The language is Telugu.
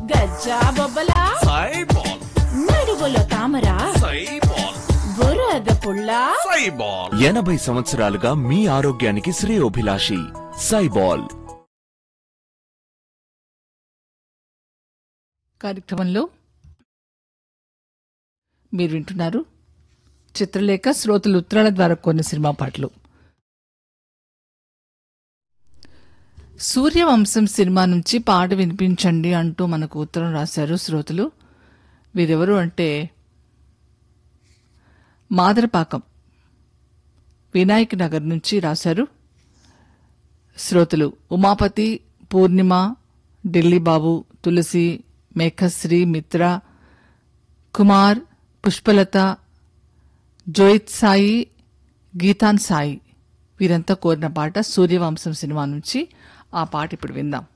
గజ్జా బొబ్బలా సైబాల్ నడువులో తామర సైబాల్ బురద పుల్ల సైబాల్ ఎనభై సంవత్సరాలుగా మీ ఆరోగ్యానికి శ్రేయోభిలాషి సైబాల్ కార్యక్రమంలో మీరు వింటున్నారు చిత్రలేఖ శ్రోతలు ఉత్తరాల ద్వారా కొన్ని సినిమా పాటలు సూర్యవంశం సినిమా నుంచి పాట వినిపించండి అంటూ మనకు ఉత్తరం రాశారు శ్రోతలు వీరెవరు అంటే మాదరపాకం వినాయక్ నగర్ నుంచి రాశారు శ్రోతలు ఉమాపతి పూర్ణిమ ఢిల్లీ బాబు తులసి మేఘశ్రీ మిత్ర కుమార్ పుష్పలత జోయిత్ సాయి గీతాన్ సాయి వీరంతా కోరిన పాట సూర్యవంశం సినిమా నుంచి ఆ పాట ఇప్పుడు విందాం